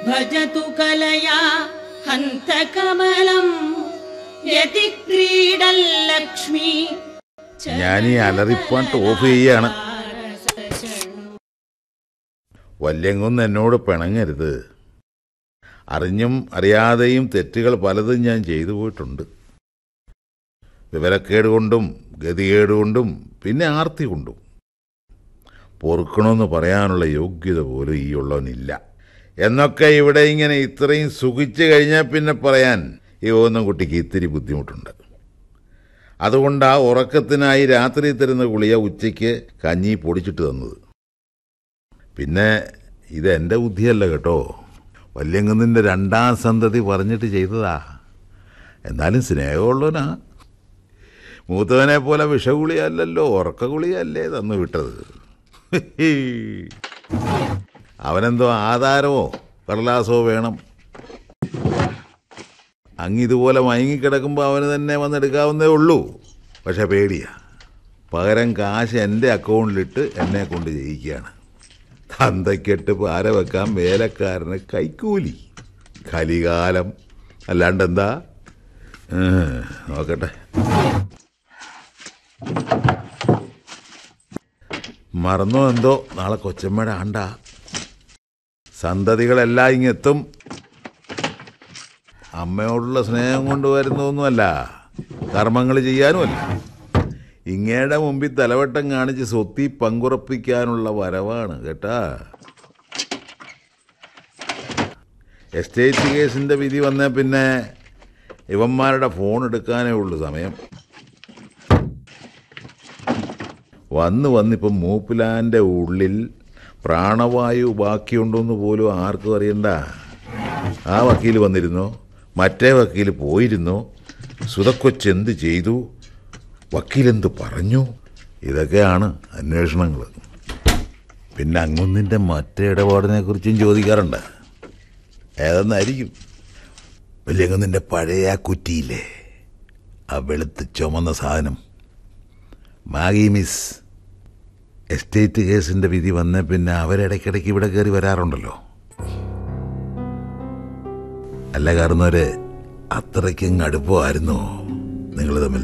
ഭജതു കലയാ ഹന്തകമലം യതിക്രീഡല്ലക്ഷ്മി ഞാൻ ഈ അലറിപ്പാട്ട് ഓഫ് ചെയ്യാണ് വല്യങ്കുന്ന് എന്നോട് പിണങ്ങരുത് അറിഞ്ഞും അറിയാതെയും തെറ്റുകൾ പലതും ഞാൻ ചെയ്തു പോയിട്ടുണ്ട് വിവരക്കേട് കൊണ്ടും ഗതികേട് കൊണ്ടും പിന്നെ ആർത്തി കൊണ്ടും പൊറുക്കണമെന്ന് പറയാനുള്ള യോഗ്യത പോലും ഈ ഉള്ളവനില്ല എന്നൊക്കെ ഇവിടെ ഇങ്ങനെ ഇത്രയും സുഖിച്ചു കഴിഞ്ഞാൽ പിന്നെ പറയാൻ ഈ ഒന്നും കുട്ടിക്ക് ഇത്തിരി ബുദ്ധിമുട്ടുണ്ട് അതുകൊണ്ട് ആ ഉറക്കത്തിനായി രാത്രി തരുന്ന ഗുളിയ ഉച്ചയ്ക്ക് കഞ്ഞി പൊടിച്ചിട്ട് തന്നത് പിന്നെ ഇത് എൻ്റെ ബുദ്ധിയല്ല കേട്ടോ വല്യങ്കുന്നിൻ്റെ രണ്ടാം സന്തതി പറഞ്ഞിട്ട് ചെയ്തതാ എന്നാലും സ്നേഹമുള്ളവനാ മൂത്തവനെ പോലെ വിഷഗുളിയല്ലല്ലോ ഉറക്ക ഗുളിയല്ലേ തന്നു വിട്ടത് അവനെന്തോ ആധാരമോ കടലാസോ വേണം അങ്ങിതുപോലെ മയങ്ങിക്കിടക്കുമ്പോൾ അവന് തന്നെ വന്നെടുക്കാവുന്നേ ഉള്ളൂ പക്ഷെ പേടിയാ പകരം കാശ് എൻ്റെ അക്കൗണ്ടിലിട്ട് എന്നെ കൊണ്ട് ജയിക്കുകയാണ് തന്തയ്ക്കെട്ട് പാര വെക്കാൻ വേലക്കാരന് കൈക്കൂലി കലികാലം അല്ലാണ്ടെന്താ ഏ, നോക്കട്ടെ മറന്നോ എന്തോ നാളെ കൊച്ചമ്മയുടെ ആണ്ട സന്തതികളെല്ലാം ഇങ്ങെത്തും അമ്മയോടുള്ള സ്നേഹം കൊണ്ട് വരുന്നതൊന്നുമല്ല കർമ്മങ്ങൾ ചെയ്യാനുമല്ല ഇങ്ങയുടെ മുമ്പിൽ തലവട്ടം കാണിച്ച് സ്വത്തി പങ്കുറപ്പിക്കാനുള്ള വരവാണ് കേട്ടാ എസ്റ്റേറ്റ് കേസിന്റെ വിധി വന്ന പിന്നെ ഇവന്മാരുടെ ഫോൺ എടുക്കാനേ ഉള്ളൂ സമയം വന്ന് വന്നിപ്പം മൂപ്പിലാൻ്റെ ഉള്ളിൽ പ്രാണവായു ബാക്കിയുണ്ടോന്ന് പോലും ആർക്കും അറിയണ്ട ആ വക്കീൽ വന്നിരുന്നോ മറ്റേ വക്കീൽ പോയിരുന്നോ സുതക്കൊച്ചെന്ത് ചെയ്തു വക്കീലെന്ത് പറഞ്ഞു ഇതൊക്കെയാണ് അന്വേഷണങ്ങൾ പിന്നെ അങ്ങൊന്നിൻ്റെ മറ്റേ ഇടപാടിനെ കുറിച്ചും ചോദിക്കാറുണ്ട് ഏതെന്നായിരിക്കും വലിയങ്ങുന്നിൻ്റെ പഴയ ആ കുറ്റിയില്ലേ ആ വെളുത്ത് ചുമന്ന സാധനം മാഗി മിസ് എസ്റ്റേറ്റ് കേസിന്റെ വിധി വന്ന പിന്നെ അവരിടയ്ക്കിടയ്ക്ക് ഇവിടെ കയറി വരാറുണ്ടല്ലോ അല്ല കാരണവര് അത്രയ്ക്കും അടുപ്പമായിരുന്നോ നിങ്ങൾ തമ്മിൽ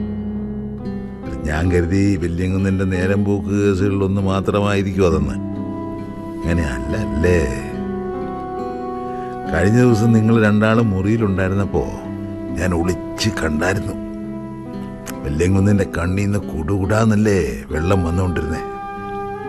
ഞാൻ കരുതി വല്യങ്കുന്നിന്റെ നേരം പോക്ക് കേസുകളിലൊന്ന് മാത്രമായിരിക്കും അതെന്ന് അങ്ങനെ അല്ല അല്ലേ കഴിഞ്ഞ ദിവസം നിങ്ങൾ രണ്ടാളും മുറിയിലുണ്ടായിരുന്നപ്പോ ഞാൻ ഒളിച്ച് കണ്ടായിരുന്നു വെല്ലങ്കുന്നിന്റെ കണ്ണീന്ന് കുടുകുടാന്നല്ലേ വെള്ളം വന്നുകൊണ്ടിരുന്നേ